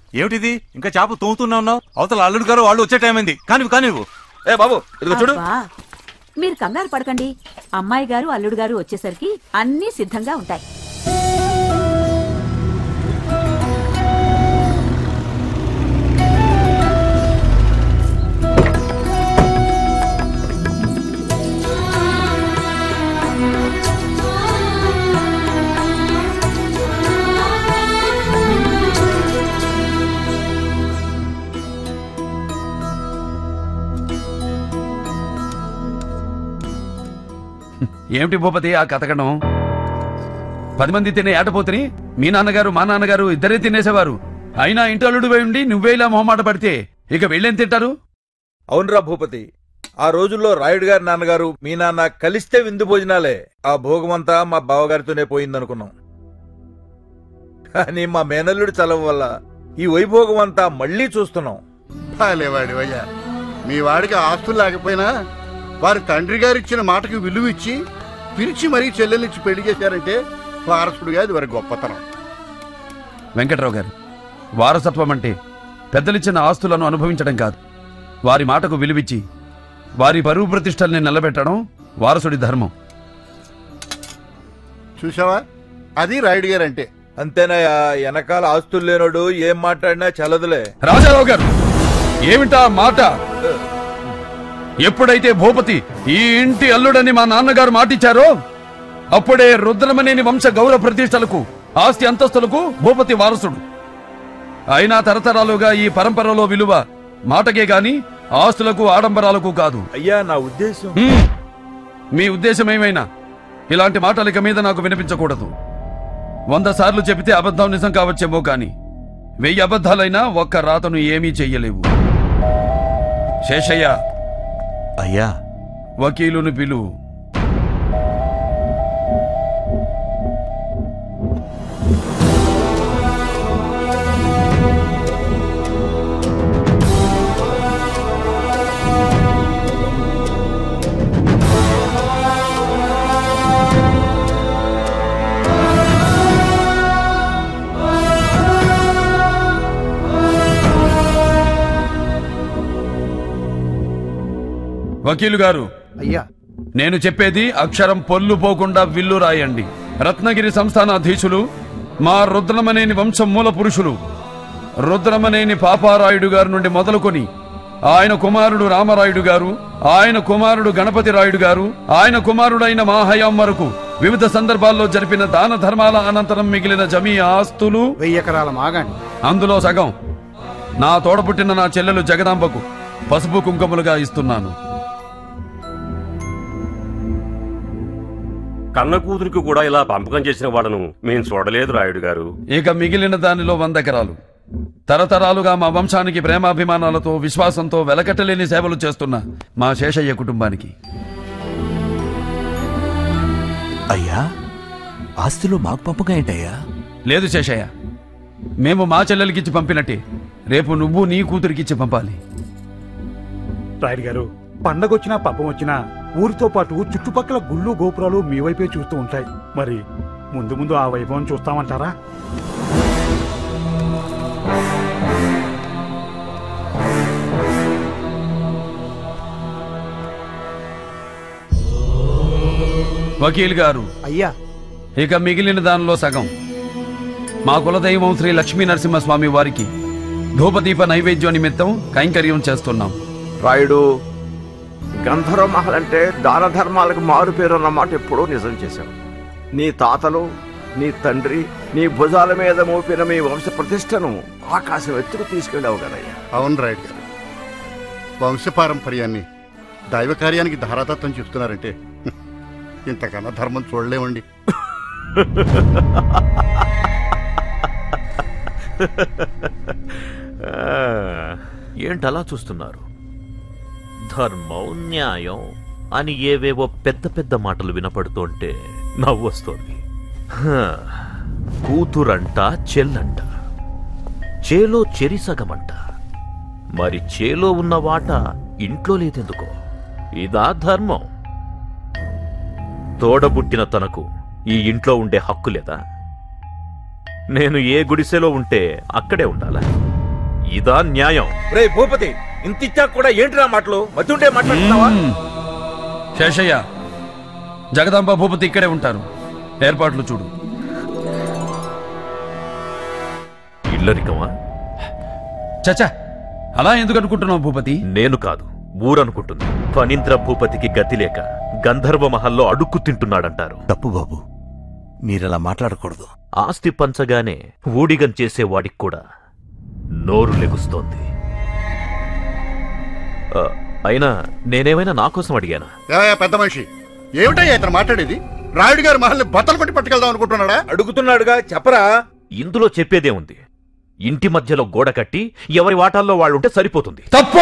ఏమిటిది ఇంకా చేప తోముతూనే ఉన్నావు అవతల అల్లుడు గారు వాళ్ళు వచ్చే టైం అయింది కానివ్వు కానివ్వు ఏ బాబు ఇదిగో చూడు అబ్బా, మీరు కంగారు పడకండి అమ్మాయి గారు అల్లుడు గారు వచ్చేసరికి అన్నీ సిద్ధంగా ఉంటాయి ఏమిటి భూపతి ఆ కథకడం పది మంది తినే ఏటపోతుని మీ నాన్నగారు మా నాన్నగారు ఇద్దరే తినేసేవారు అయినా ఇంటల్లుడు ఉండి నువ్వే ఇలా మొహమాట పడితే ఇక వెళ్ళేం తింటారు అవునరా భూపతి ఆ రోజుల్లో రాయుడు గారి నాన్నగారు మీ నాన్న కలిస్తే విందు భోజనాలే ఆ భోగమంతా మా బావగారితోనే పోయిందనుకున్నాం కానీ మా మేనల్లుడి చలవ వల్ల ఈ వైభోగం అంతా మళ్ళీ చూస్తున్నాం బాలేవాడి అయ్యా మీ వాడికి ఆస్తులు లేకపోయినా వారి తండ్రి గారు ఇచ్చిన మాటకి విలువ ఇచ్చి పిలిచి మరీ చెల్లెలిచ్చి పెళ్లి చేశారంటే వారసుడుగా అది వారి గొప్పతనం వెంకట్రావు గారు వారసత్వం అంటే పెద్దలిచ్చిన ఆస్తులను అనుభవించడం కాదు వారి మాటకు విలువిచ్చి వారి పరువు ప్రతిష్టల్ని నిలబెట్టడం వారసుడి ధర్మం చూసావా అది రాయుడు గారు అంటే అంతేనాయా వెనకాల ఆస్తులు లేనోడు ఏం మాట్లాడినా చల్లదులే రాజారావు గారు ఏమిటా మాట ఎప్పుడైతే భూపతి ఈ ఇంటి అల్లుడని మా నాన్నగారు మాటిచ్చారో అప్పుడే రుద్రమనేని వంశ గౌరవ ప్రతిష్టలకు ఆస్తి అంతస్తులకు భూపతి వారసుడు అయినా తరతరాలుగా ఈ పరంపరలో విలువ మాటకే గాని ఆస్తులకు ఆడంబరాలకు కాదు అయ్యా నా ఉద్దేశం హ్మ్. మీ ఉద్దేశం ఏమైనా ఇలాంటి మాటలు ఇక మీద నాకు వినిపించకూడదు వంద సార్లు చెబితే అబద్ధం నిజం కావచ్చేమో కాని వెయ్యి అబద్ధాలైనా ఒక్క రాతను ఏమీ చెయ్యలేవు శేషయ్య అయ్యా వకీలును పిలు వకీలు గారు అయ్యా నేను చెప్పేది అక్షరం పొల్లు పోకుండా విల్లు రాయండి రత్నగిరి సంస్థాన అధీశులు మా రుద్రమనేని వంశం మూల పురుషులు రుద్రమనేని పాపారాయుడు గారి నుండి మొదలుకొని ఆయన కుమారుడు రామరాయుడు గారు ఆయన కుమారుడు గణపతి రాయుడు గారు ఆయన కుమారుడైన మా హయాం వరకు వివిధ సందర్భాల్లో జరిపిన దాన ధర్మాల అనంతరం మిగిలిన జమీ ఆస్తులు వెయ్యి ఎకరాల మాగాణి అందులో సగం నా తోడపుట్టిన నా చెల్లెలు జగదాంబకు పసుపు కుంకుమలుగా ఇస్తున్నాను కన్న కూతురికి కూడా ఇలా పంపకం చేసిన వాళ్ళను మేం చూడలేదు రాయుడు గారు ఇక మిగిలిన దానిలో వంద ఎకరాలు తరతరాలుగా మా వంశానికి ప్రేమాభిమానాలతో విశ్వాసంతో వెలకట్టలేని సేవలు చేస్తున్న మా శేషయ్య కుటుంబానికి అయ్యా ఆస్తిలో మాకు పంపగా ఏంటయ్యా లేదు శేషయ్య మేము మా చెల్లెలకిచ్చి పంపినట్టే రేపు నువ్వు నీ కూతురికిచ్చి పంపాలి రాయుడు గారు పండగొచ్చినా పబ్బం వచ్చినా ఊరితో పాటు చుట్టుపక్కల గుళ్ళు గోపురాలు మీ వైపే చూస్తూ ఉంటాయి మరి ముందు ముందు ఆ వైభవం చూస్తామంటారా వకీల్ గారు అయ్యా ఇక మిగిలిన దానిలో సగం మా కులదైవం శ్రీ లక్ష్మీ నరసింహస్వామి వారికి ధూపదీప నైవేద్యం నిమిత్తం కైంకర్యం చేస్తున్నాం రాయుడు గంధర్వ మహల్ అంటే దాన ధర్మాలకు మారు పేరు అన్నమాట ఎప్పుడూ నిజం చేశావు నీ తాతలు నీ తండ్రి నీ భుజాల మీద మోపిన మీ వంశ ప్రతిష్టను ఆకాశం ఎత్తుకు తీసుకెళ్ళావు కదయ్యా అవును రాయుడు గారు వంశపారంపర్యాన్ని దైవ కార్యానికి ధారాతత్వం చెప్తున్నారంటే హ్మ్, ఇంతకన్నా ధర్మం చూడలేమండి ఏంటలా చూస్తున్నారు ధర్మం న్యాయం అని ఏవేవో పెద్ద పెద్ద మాటలు వినపడుతుంటే నవ్వొస్తోంది హ, కూతురంట చెల్లంట చేలో చెరిసగమంట మరి చేలో ఉన్న వాట ఇంట్లో లేదెందుకో ఇదా ధర్మం తోడబుట్టిన తనకు ఈ ఇంట్లో ఉండే హక్కు లేదా నేను ఏ గుడిసెలో ఉంటే అక్కడే ఉండాలా ఇదా న్యాయం రే భూపతి ఇంత ఇచ్చాక కూడా ఏంటిరా మాటలు మతుంటే మాట్లాడుతున్నావా మ్మ్. శేషయ్య జగదాంబ భూపతి ఇక్కడే ఉంటారు ఏర్పాట్లు చూడు ఇల్లరికమా చచ్చా అలా ఎందుకు అనుకుంటున్నావు భూపతి నేను కాదు ఊరనుకుంటుంది ఫణీంద్ర భూపతికి గతి లేక గంధర్వ మహల్లో అడుక్కు తింటున్నాడంటారు తప్పు బాబు మీరలా మాట్లాడకూడదు ఆస్తి పంచగానే ఊడిగం చేసేవాడికి కూడా నోరు లెగుస్తోంది ఆ, అయినా నేనేమైనా నా కోసం అడిగానా ఏమయ్యా పెద్ద మనిషి ఏమిటయ్యా ఇతను మాట్లాడేది రాయుడు గారి మహల్ని బట్టలు కొట్టి పట్టుకెళ్దాం అనుకుంటున్నాడా అడుగుతున్నాడుగా చెప్పరా ఇందులో చెప్పేదే ఉంది ఇంటి మధ్యలో గోడ కట్టి ఎవరి వాటాల్లో వాళ్ళుంటే సరిపోతుంది తప్పు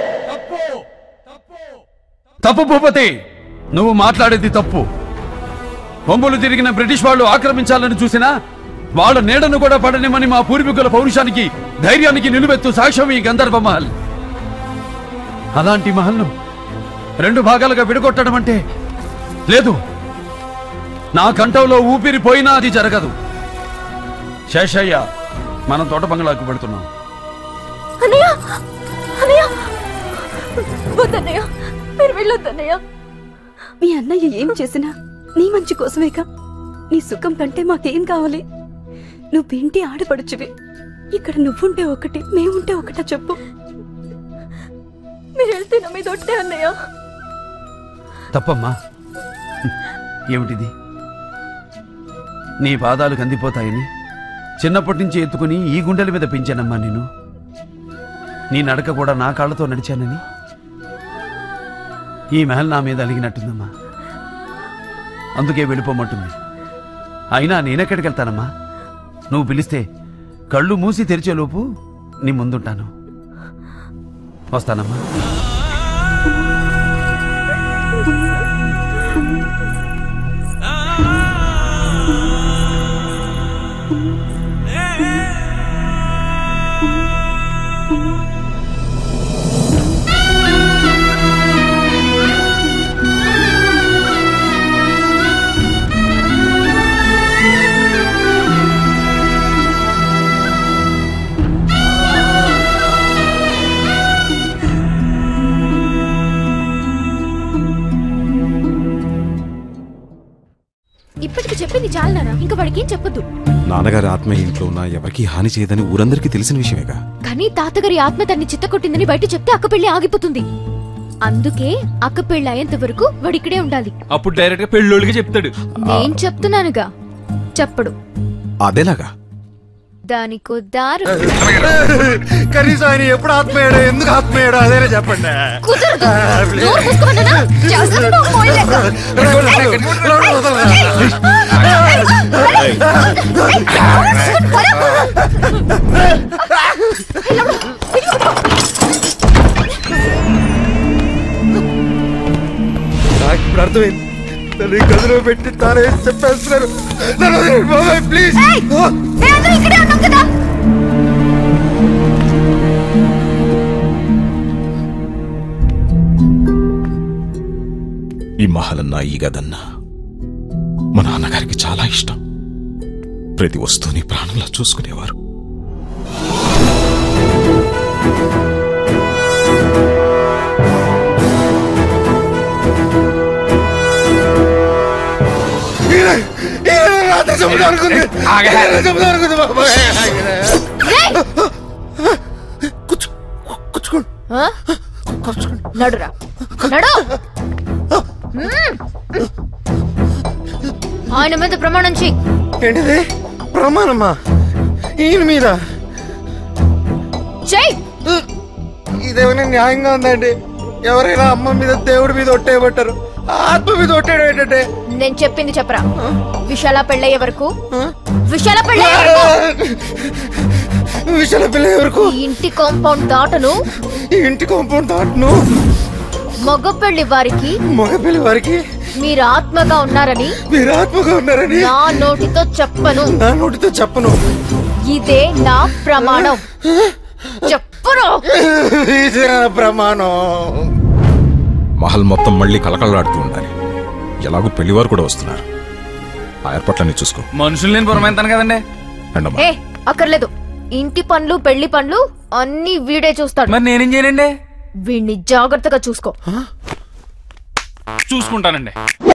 తప్పు భూపతి నువ్వు మాట్లాడేది తప్పు కొమ్ములు తిరిగిన బ్రిటిష్ వాళ్ళు ఆక్రమించాలని చూసినా వాళ్ళ నీడను కూడా పడనిమని మా పూర్వీకుల పౌరుషానికి ధైర్యానికి నిలువెత్తు సాక్ష్యం ఈ గంధర్వ మహల్ అలాంటి మహల్ను రెండు భాగాలుగా విడగొట్టడం అంటే లేదు నా కంఠంలో ఊపిరి పోయినా అది జరగదు శేషయ్య మనం తోట బంగ్లాకు పెడుతున్నాం అన్నయ్య అన్నయ్య వద్దన్నయ్య మీరు వెళ్ళొద్దన్నయ్య మీ అన్నయ్య ఏం చేసినా నీ మంచి కోసమేగా నీ సుఖం కంటే మాకేం కావాలి నువ్వు ఇంటి ఆడపడుచువి ఇక్కడ నువ్వుంటే ఒకటి మేముంటే ఒకటా చెప్పు మీరు వెళ్తే నా మీద ఒట్టే అన్నయ్య తప్పమ్మా ఏమిటిది నీ పాదాలు కందిపోతాయని చిన్నప్పటి నుంచి ఎత్తుకుని ఈ గుండెల మీద పెంచానమ్మా నేను నీ నడక కూడా నా కాళ్ళతో నడిచానని ఈ మహల్ నా మీద అలిగినట్టుందమ్మా అందుకే వెళ్ళిపోమంటుంది అయినా నేనెక్కడికి వెళ్తానమ్మా నువ్వు పిలిస్తే కళ్ళు మూసి తెరిచేలోపు నీ ముందుంటాను వస్తానమ్మా ఇప్పటికి చెప్పింది చాలు నాన్న ఇంకా వాడికి ఏం చెప్పొద్దు నాన్నగారి ఆత్మ ఇంట్లో ఉన్న ఎవరికీ హాని చేయదని ఊరందరికీ తెలిసిన విషయమేగా కానీ తాతగారి ఆత్మ తన్ని చిత్తకొట్టిందని బయట చెప్తే అక్క పెళ్లి ఆగిపోతుంది అందుకే అక్క పెళ్లి అయ్యేంత వరకు వాడు ఇక్కడే ఉండాలి అప్పుడు డైరెక్ట్ గా పెళ్ళోళ్ళకి చెప్తాడు నేను చెప్తున్నానుగా చెప్పడు అదేలాగా దానికో దారు కనీసం ఆయన ఎప్పుడు ఆత్మయ్యాడు ఎందుకు ఆత్మయ్యాడు అదేనే చెప్పండి కుదరదు నోరు మూసుకోమన్నానా? చేస్తాను, మోయలేక. నాకు ఇప్పుడు అర్థమైంది నన్ను ఈ గదిలో పెట్టి తానే చెప్పేస్తున్నారు నన్ను వదిలేయండి బాబాయ్ ప్లీజ్ మేమందరం ఇక్కడే ఉన్నాం కదా ఈ మహలన్నా ఈ గదన్నా మా నాన్నగారికి చాలా ఇష్టం ప్రతి వస్తువుని ప్రాణంలా చూసుకునేవారు రాత్రి చెబుతా అనుకుంది ఈయన చెబుతా అనుకుంది బాబాయ్ ఆ? నడురా నడు మ్మ్. ఆయన మీద ప్రమాణం చెయ్యి ఏంటిది ప్రమాణమా ఈయన మీద చెయ్యి ఇదేమైనా న్యాయంగా ఉందండి ఎవరైనా అమ్మ మీద దేవుడి మీద ఒట్టేయబట్టారు ఆత్మ మీద ఒట్టేయడం ఏంటంటే నేను చెప్పింది చెప్పరా విశాల పెళ్ళయ్యే వరకు విశాల పెళ్ళయ్యే వరకు విషయాల పిల్ల ఎవరికి ఈ ఇంటి కాంపౌండ్ దాటను ఈ ఇంటి కాంపౌండ్ దాటును మగ పెళ్లి వారికి మగ పిల్ల వారికి మీరు ఆత్మగా ఉన్నారని మీరు ఆత్మగా ఉన్నారని నా నోటితో చెప్పను నా నోటితో చెప్పను ఇదే నా ప్రమాణం చెప్పరు ఇదే నా ప్రమాణం మహల్ మొత్తం మళ్ళీ కలకలలాడుతూ ఉండాలి ఎలాగో పెళ్లివారు కూడా వస్తున్నారు ఆ ఏర్పాట్లన్నీ చూసుకో మనుషులు నేను పురమాయిస్తాను కదండి రండమ్మా ఏ అక్కర్లేదు ఇంటి పనులు పెళ్లి పనులు అన్ని వీడే చూస్తాడు మరి నేనేం చేయనండి వీడిని జాగ్రత్తగా చూసుకో చూసుకుంటానండి